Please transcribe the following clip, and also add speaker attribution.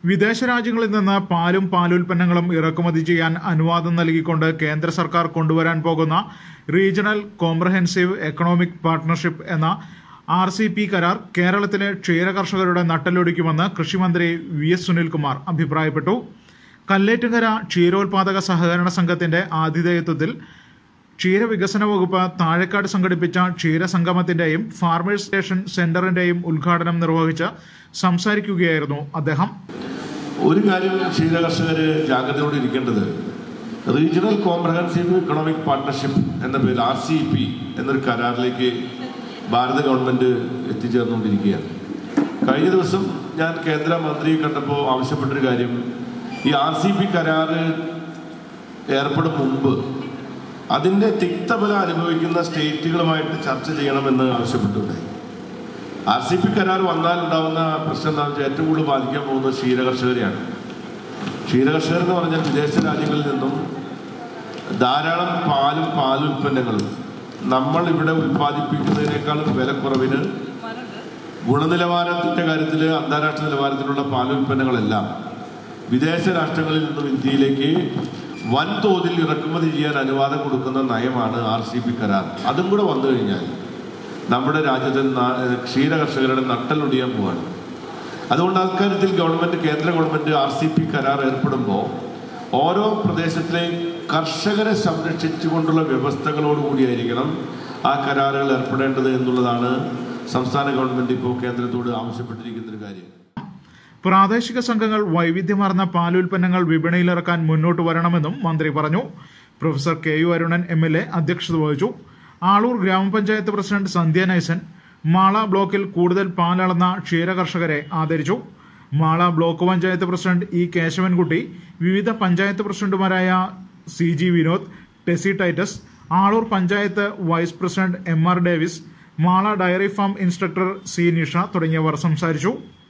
Speaker 1: വിദേശ രാജ്യങ്ങളിൽ നിന്ന് പാലും പാലുൽപ്പന്നങ്ങളും ഇറക്കുമതി ചെയ്യാൻ അനുവാദം നൽകിക്കൊണ്ട് കേന്ദ്ര സർക്കാർ കൊണ്ടുവരാൻ പോകുന്ന റീജിയണൽ കോംപ്രഹെൻസീവ് എക്കണോമിക് പാർട്ണർഷിപ്പ് എന്ന ആർ സി പി കരാർ കേരളത്തിലെ ക്ഷീര കർഷകരുടെ നട്ടലൊടിക്കുമെന്ന് കൃഷിമന്ത്രി വി എസ് സുനിൽകുമാർ അഭിപ്രായപ്പെട്ടു കല്ലേറ്റുകര ക്ഷീരോത്പാദക സഹകരണ സംഘത്തിന്റെ ആതിഥേയത്വത്തിൽ ക്ഷീരവികസന വകുപ്പ് താഴേക്കാട് സംഘടിപ്പിച്ച ക്ഷീരസംഗമത്തിന്റെയും ഫാർമേഴ്സ് സ്റ്റേഷൻ സെന്ററിന്റെയും ഉദ്ഘാടനം നിർവഹിച്ച് സംസാരിക്കുകയായിരുന്നു അദ്ദേഹം
Speaker 2: ഒരു കാര്യം ക്ഷീര കർഷകർ ജാഗ്രതയോടെ ഇരിക്കേണ്ടത് റീജിയണൽ കോംപ്രഹെൻസീവ് ഇക്കണോമിക് പാർട്ട്ണർഷിപ്പ് എന്ന പേരിൽ ആർ സി പി എന്നൊരു കരാറിലേക്ക് ഭാരത ഗവൺമെന്റ് എത്തിച്ചേർന്നുകൊണ്ടിരിക്കുകയാണ് കഴിഞ്ഞ ദിവസം ഞാൻ കേന്ദ്രമന്ത്രിയെ കണ്ടപ്പോൾ ആവശ്യപ്പെട്ടൊരു കാര്യം ഈ ആർ സി പി കരാറ് ഏർപ്പെടും മുമ്പ് അതിൻ്റെ തിക്തഫലം അനുഭവിക്കുന്ന സ്റ്റേറ്റുകളുമായിട്ട് ചർച്ച ചെയ്യണമെന്ന് ആവശ്യപ്പെട്ടിട്ടുണ്ടായി ആർ സി പി കരാർ വന്നാൽ ഉണ്ടാവുന്ന പ്രശ്നം എന്താണെന്ന് വെച്ചാൽ ഏറ്റവും കൂടുതൽ ബാധിക്കാൻ പോകുന്നത് ക്ഷീരകർഷകരെയാണ് ക്ഷീരകർഷകർ എന്ന് പറഞ്ഞാൽ വിദേശ രാജ്യങ്ങളിൽ നിന്നും ധാരാളം പാലും പാലുൽപ്പന്നങ്ങളും നമ്മൾ ഇവിടെ ഉൽപ്പാദിപ്പിക്കുന്നതിനേക്കാളും വിലക്കുറവിന് ഗുണനിലവാരത്തിൻ്റെ കാര്യത്തിൽ അന്താരാഷ്ട്ര നിലവാരത്തിലുള്ള പാലുൽപ്പന്നങ്ങളെല്ലാം വിദേശ രാഷ്ട്രങ്ങളിൽ നിന്നും ഇന്ത്യയിലേക്ക് വൻതോതിൽ ഇറക്കുമതി ചെയ്യാൻ അനുവാദം കൊടുക്കുന്ന നയമാണ് ആർ സി പി കരാർ അതും കൂടെ വന്നു കഴിഞ്ഞാൽ നമ്മുടെ രാജ്യത്തെ നാ- ക്ഷീര കർഷകരുടെ നട്ടലൊടിയാൻ പോവാണ് അതുകൊണ്ട് അക്കാര്യത്തിൽ ഗവൺമെന്റ് കേന്ദ്ര ഗവൺമെന്റ് ആർ സി പി കരാർ ഏർപ്പെടുമ്പോൾ ഓരോ പ്രദേശത്തിലെ കർഷകരെ സംരക്ഷിച്ചുകൊണ്ടുള്ള വ്യവസ്ഥകളോടുകൂടിയായിരിക്കണം ആ കരാറുകൾ ഏർപ്പെടേണ്ടത് എന്നുള്ളതാണ് സംസ്ഥാന ഗവൺമെന്റ് ഇപ്പോൾ കേന്ദ്രത്തോട് ആവശ്യപ്പെട്ടിരിക്കുന്ന ഒരു കാര്യം
Speaker 1: പ്രാദേശിക സംഘങ്ങൾ വൈവിധ്യമാർന്ന പാലുൽപ്പന്നങ്ങൾ വിപണിയിലിറക്കാൻ മുന്നോട്ട് വരണമെന്നും മന്ത്രി പറഞ്ഞു professor K U Arunan M L A അധ്യക്ഷത വഹിച്ചു ആളൂർ ഗ്രാമപഞ്ചായത്ത് പ്രസിഡന്റ് സന്ധ്യ നൈസൻ മാള ബ്ലോക്കിൽ കൂടുതൽ പാലളന്ന ക്ഷീര കർഷകരെ ആദരിച്ചു Mala block panchayat president E Kesavankutty വിവിധ പഞ്ചായത്ത് പ്രസിഡന്റുമാരായ C G Vinod Tessy Titus Aloor panchayat vice president M R Davis Mala dairy farm instructor C Nisha തുടങ്ങിയവർ സംസാരിച്ചു